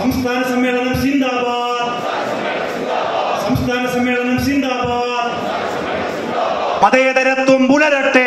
സംസ്ഥാന സമ്മേളനം സിന്ദാബാദ് സംസ്ഥാന സമ്മേളനം സിന്ദാബാദ് മതേതരത്വം പുലരട്ടെ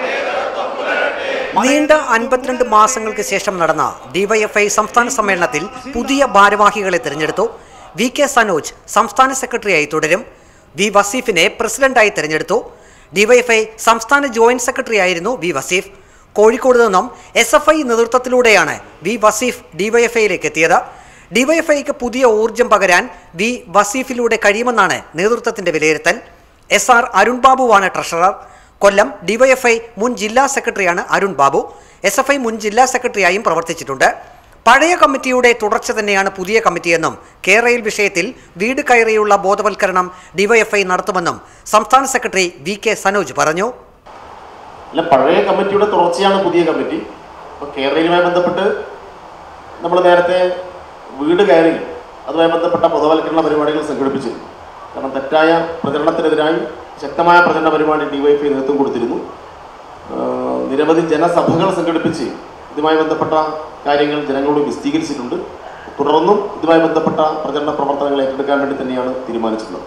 നീണ്ട അൻപത്തിരണ്ട് മാസങ്ങൾക്ക് ശേഷം നടന്ന ഡിവൈഎഫ്ഐ സംസ്ഥാന സമ്മേളനത്തിൽ പുതിയ ഭാരവാഹികളെ തിരഞ്ഞെടുത്തു വി കെ സനോജ് സംസ്ഥാന സെക്രട്ടറിയായി തുടരും വി വസീഫിനെ പ്രസിഡന്റായി തിരഞ്ഞെടുത്തു ഡിവൈഎഫ്ഐ സംസ്ഥാന ജോയിന്റ് സെക്രട്ടറിയായിരുന്നു വി വസീഫ് കോഴിക്കോട് നിന്നും എസ് എഫ് ഐ നേതൃത്വത്തിലൂടെയാണ് വി വസീഫ് ഡിവൈഎഫ്ഐയിലേക്ക് എത്തിയത് ഡിവൈഎഫ്ഐക്ക് പുതിയ ഊർജം പകരാൻ വി വസീഫിലൂടെ കഴിയുമെന്നാണ് നേതൃത്വത്തിന്റെ വിലയിരുത്തൽ എസ് ആർ അരുൺ ബാബുവാണ് ട്രഷറർ കൊല്ലം ഡിവൈഎഫ്ഐ മുൻ ജില്ലാ സെക്രട്ടറിയാണ് Arun Babu S F I മുൻ ജില്ലാ സെക്രട്ടറിയായും പ്രവർത്തിച്ചിട്ടുണ്ട് പഴയ കമ്മിറ്റിയുടെ തുടർച്ച തന്നെയാണ് പുതിയ കമ്മിറ്റിയെന്നും കേരയിൽ വിഷയത്തിൽ വീട് കയറിയുള്ള ബോധവൽക്കരണം ഡിവൈഎഫ്ഐ നടത്തുമെന്നും സംസ്ഥാന സെക്രട്ടറി വി കെ സനോജ് പറഞ്ഞു അല്ല പഴയ കമ്മിറ്റിയുടെ തുടർച്ചയാണ് പുതിയ കമ്മിറ്റി അപ്പോൾ കേരളയിലുമായി ബന്ധപ്പെട്ട് നമ്മൾ നേരത്തെ വീട് കയറി അതുമായി ബന്ധപ്പെട്ട ബോധവൽക്കരണ പരിപാടികൾ സംഘടിപ്പിച്ചു കാരണം തെറ്റായ പ്രചരണത്തിനെതിരായി ശക്തമായ പ്രചരണ പരിപാടി ഡിവൈഎഫ്ഐ നേതൃത്വം കൊടുത്തിരുന്നു ആഹ് നിരവധി ജനസഭകൾ സംഘടിപ്പിച്ച് ഇതുമായി ബന്ധപ്പെട്ട കാര്യങ്ങൾ ജനങ്ങളോട് വിശദീകരിച്ചിട്ടുണ്ട് തുടർന്നും ഇതുമായി ബന്ധപ്പെട്ട പ്രചരണ പ്രവർത്തനങ്ങൾ ഏറ്റെടുക്കാൻ വേണ്ടി തന്നെയാണ് തീരുമാനിച്ചിട്ടുള്ളത്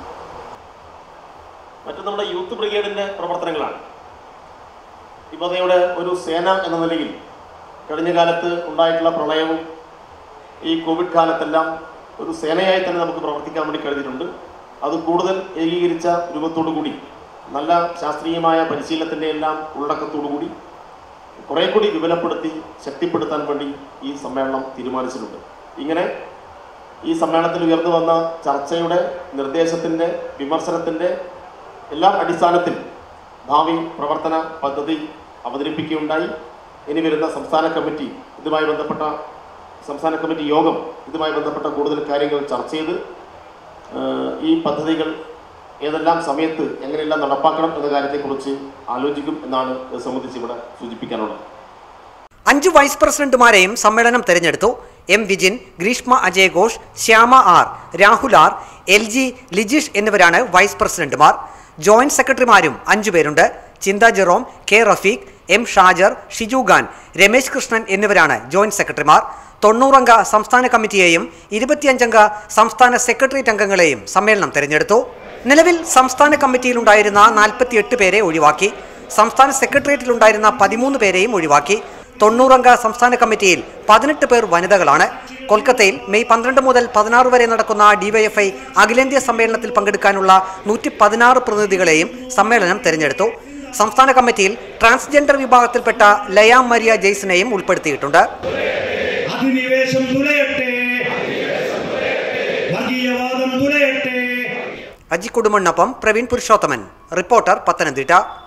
മറ്റു നമ്മുടെ യൂത്ത് ബ്രിഗേഡിൻ്റെ പ്രവർത്തനങ്ങളാണ് വിമതയുടെ ഒരു സേന എന്ന നിലയിൽ കഴിഞ്ഞ കാലത്ത് ഉണ്ടായിട്ടുള്ള പ്രളയവും ഈ കോവിഡ് കാലത്തെല്ലാം ഒരു സേനയായി തന്നെ നമുക്ക് പ്രവർത്തിക്കാൻ വേണ്ടി കഴിഞ്ഞിട്ടുണ്ട് അത് കൂടുതൽ ഏകീകരിച്ച രൂപത്തോടു കൂടി നല്ല ശാസ്ത്രീയമായ പരിശീലനത്തിൻ്റെ എല്ലാം ഉള്ളടക്കത്തോടു കൂടി കുറേ കൂടി വിപുലപ്പെടുത്തി ശക്തിപ്പെടുത്താൻ വേണ്ടി ഈ സമ്മേളനം തീരുമാനിച്ചിട്ടുണ്ട് ഇങ്ങനെ ഈ സമ്മേളനത്തിൽ ഉയർന്നു വന്ന ചർച്ചയുടെ നിർദ്ദേശത്തിൻ്റെ വിമർശനത്തിൻ്റെ എല്ലാം അടിസ്ഥാനത്തിൽ ഭാവി പ്രവർത്തന പദ്ധതി അവതരിപ്പിക്കുകയുണ്ടായി ഇനി വരുന്ന സംസ്ഥാന കമ്മിറ്റി ഇതുമായി ബന്ധപ്പെട്ട സംസ്ഥാന കമ്മിറ്റി യോഗം ഇതുമായി ബന്ധപ്പെട്ട കൂടുതൽ കാര്യങ്ങൾ ചർച്ച ചെയ്ത് ഏഹ്, ഈ പദ്ധതികൾ ഏതെല്ലാം സമയത്ത് എങ്ങനെയെല്ലാം നടപ്പാക്കണം എന്ന കാര്യത്തെക്കുറിച്ച് ആലോചിക്കും എന്നാണ് ഇത് സംബന്ധിച്ച് ഇവിടെ സൂചിപ്പിക്കാനുള്ളത് അഞ്ച് വൈസ് പ്രസിഡന്റുമാരെയും സമ്മേളനം തെരഞ്ഞെടുത്തു M Vijin Greeshma Ajay Ghosh Shyama R Rahul R L G Lijish എന്നിവരാണ് വൈസ് പ്രസിഡന്റുമാർ ജോയിന്റ് സെക്രട്ടറിമാരും അഞ്ചു പേരുണ്ട് ചിന്ത ജെറോം കെ റഫീഖ് എം ഷാജർ ഷിജു ഖാൻ രമേശ് കൃഷ്ണൻ എന്നിവരാണ് ജോയിന്റ് സെക്രട്ടറിമാർ തൊണ്ണൂറംഗ സംസ്ഥാന കമ്മിറ്റിയെയും ഇരുപത്തിയഞ്ചംഗ സംസ്ഥാന സെക്രട്ടേറിയറ്റ് അംഗങ്ങളെയും സമ്മേളനം തെരഞ്ഞെടുത്തു നിലവിൽ സംസ്ഥാന കമ്മിറ്റിയിലുണ്ടായിരുന്ന നാൽപ്പത്തിയെട്ട് പേരെ ഒഴിവാക്കി സംസ്ഥാന സെക്രട്ടേറിയറ്റിലുണ്ടായിരുന്ന പതിമൂന്ന് പേരെയും ഒഴിവാക്കി തൊണ്ണൂറംഗ സംസ്ഥാന കമ്മിറ്റിയിൽ പതിനെട്ട് പേർ വനിതകളാണ് കൊൽക്കത്തയിൽ മെയ് പന്ത്രണ്ട് മുതൽ പതിനാറ് വരെ നടക്കുന്ന ഡിവൈഎഫ്ഐ അഖിലേന്ത്യാ സമ്മേളനത്തിൽ പങ്കെടുക്കാനുള്ള നൂറ്റി പതിനാറ് പ്രതിനിധികളെയും സമ്മേളനം തെരഞ്ഞെടുത്തു സംസ്ഥാന കമ്മിറ്റിയിൽ ട്രാൻസ്ജെൻഡർ വിഭാഗത്തിൽപ്പെട്ട ലയ മരിയ ജെയ്സിനെയും ഉൾപ്പെടുത്തിയിട്ടുണ്ട് അധിനിവേശം തുലയട്ടെ വർഗീയവാദം തുലയട്ടെ അജി കുടുംബനൊപ്പം പ്രവീൺ പുരുഷോത്തമൻ റിപ്പോർട്ടർ പത്തനംതിട്ട